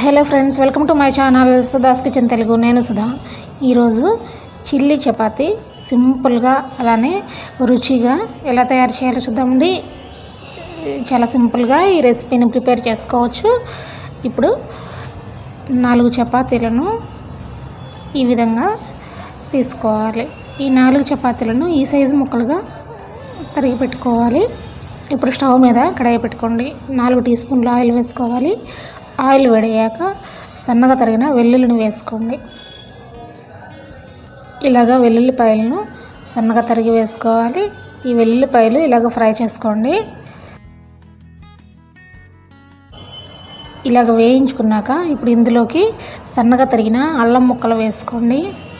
hello friends welcome to my channel Sudha's kitchen Telugu నేను సుధా ఈరోజు chilli chapati సింపుల్గా అలానే రుచిగా ఎలా తయారు చేయాలో చూద్దామండి చాలా సింపుల్గా ఈ రెసిపీని ప్రిపేర్ చేసుకోవచ్చు ఇప్పుడు నాలుగు చపాతీలను ఈ విధంగా తీసుకోవాలి ఈ నాలుగు చపాతీలను ఈ సైజు ముక్కలుగా తరిగి పెట్టుకోవాలి ఇప్పుడు స్టవ్ మీద కడాయి పెట్టుకోండి నాలుగు టీ స్పూన్ల ఆయిల్ వేసుకోవాలి ఆయిల్ వేడయ్యాక సన్నగా తరిగిన వెల్లుల్లిని వేసుకోండి ఇలాగ వెల్లుల్లిపాయలను సన్నగా తరిగి వేసుకోవాలి ఈ వెల్లుల్లిపాయలు ఇలాగ ఫ్రై చేసుకోండి ఇలాగ వేయించుకున్నాక ఇప్పుడు ఇందులోకి సన్నగా తరిగిన అల్లం ముక్కలు వేసుకోండి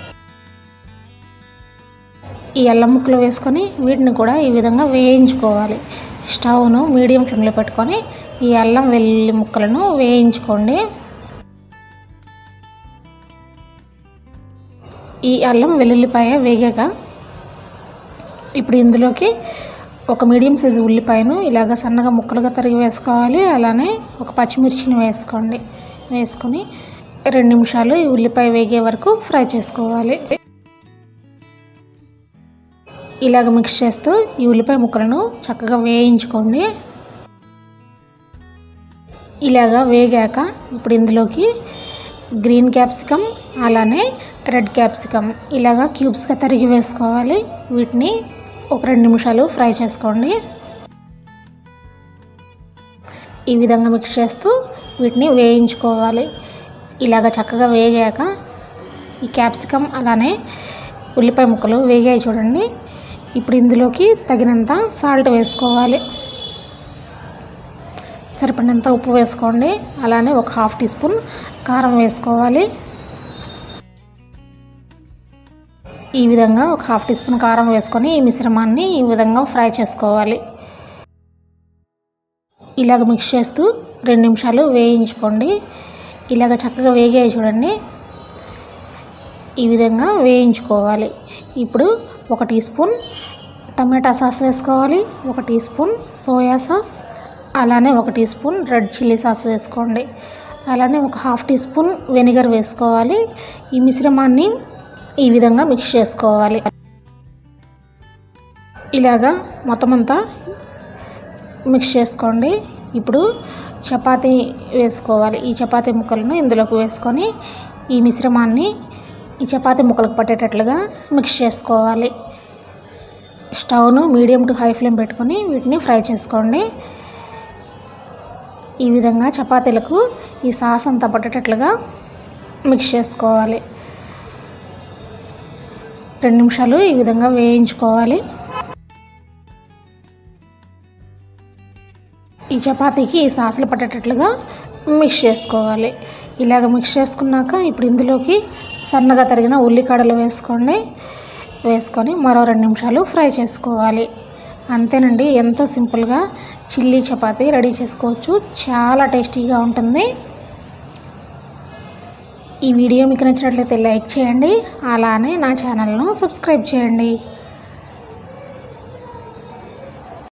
ఈ అల్లం ముక్కలు వేసుకొని వీటిని కూడా ఈ విధంగా వేయించుకోవాలి స్టవ్ను మీడియం ఫ్లేమ్లో పెట్టుకొని ఈ అల్లం వెల్లుల్లి ముక్కలను వేయించుకోండి ఈ అల్లం వెల్లుల్లిపాయ వేగాక ఇప్పుడు ఇందులోకి ఒక మీడియం సైజు ఉల్లిపాయను ఇలాగ సన్నగా ముక్కలుగా తరిగి వేసుకోవాలి అలానే ఒక పచ్చిమిర్చిని వేసుకోండి వేసుకొని రెండు నిమిషాలు ఈ ఉల్లిపాయ వేగే వరకు ఫ్రై చేసుకోవాలి ఇలాగ మిక్స్ చేస్తూ ఈ ఉల్లిపాయ ముక్కలను చక్కగా వేయించుకోండి ఇలాగా వేగాక ఇప్పుడు ఇందులోకి గ్రీన్ క్యాప్సికమ్ అలానే రెడ్ క్యాప్సికమ్ ఇలాగా క్యూబ్స్గా తరిగి వేసుకోవాలి వీటిని ఒక రెండు నిమిషాలు ఫ్రై చేసుకోండి ఈ విధంగా మిక్స్ చేస్తూ వీటిని వేయించుకోవాలి ఇలాగ చక్కగా వేగాక ఈ క్యాప్సికమ్ అలానే ఉల్లిపాయ ముక్కలు వేగాయి చూడండి ఇప్పుడు ఇందులోకి తగినంత సాల్ట్ వేసుకోవాలి సరిపడినంత ఉప్పు వేసుకోండి అలానే ఒక హాఫ్ టీ స్పూన్ కారం వేసుకోవాలి ఈ విధంగా ఒక హాఫ్ టీ స్పూన్ కారం వేసుకొని ఈ మిశ్రమాన్ని ఈ విధంగా ఫ్రై చేసుకోవాలి ఇలాగ మిక్స్ చేస్తూ రెండు నిమిషాలు వేయించుకోండి ఇలాగ చక్కగా వేగాయి చూడండి ఈ విధంగా వేయించుకోవాలి ఇప్పుడు ఒక టీ స్పూన్ టమాటా సాస్ వేసుకోవాలి ఒక టీ స్పూన్ సోయా సాస్ అలానే ఒక teaspoon red chilli sauce వేసుకోండి అలానే ఒక హాఫ్ టీ స్పూన్ వెనిగర్ వేసుకోవాలి ఈ మిశ్రమాన్ని ఈ విధంగా మిక్స్ చేసుకోవాలి ఇలాగా మొత్తం అంతా మిక్స్ చేసుకోండి ఇప్పుడు చపాతీ వేసుకోవాలి ఈ చపాతీ ముక్కలను ఇందులోకి వేసుకొని ఈ మిశ్రమాన్ని ఈ చపాతీ ముక్కలకు పట్టేటట్లుగా మిక్స్ చేసుకోవాలి స్టవ్ను మీడియం టు హై ఫ్లేమ్ పెట్టుకొని వీటిని ఫ్రై చేసుకోండి ఈ విధంగా చపాతీలకు ఈ సాస్ అంతా పట్టేటట్లుగా మిక్స్ చేసుకోవాలి రెండు నిమిషాలు ఈ విధంగా వేయించుకోవాలి ఈ చపాతీకి ఈ సాసులు పట్టేటట్లుగా మిక్స్ చేసుకోవాలి ఇలాగ మిక్స్ చేసుకున్నాక ఇప్పుడు ఇందులోకి సన్నగా తరిగిన ఉల్లికాడలు వేసుకోండి వేసుకొని మరో రెండు నిమిషాలు ఫ్రై చేసుకోవాలి అంతేనండి ఎంతో సింపుల్గా చిల్లీ చపాతీ రెడీ చేసుకోవచ్చు చాలా టేస్టీగా ఉంటుంది ఈ వీడియో మీకు నచ్చినట్లయితే లైక్ చేయండి అలానే నా ఛానల్ను సబ్స్క్రైబ్ చేయండి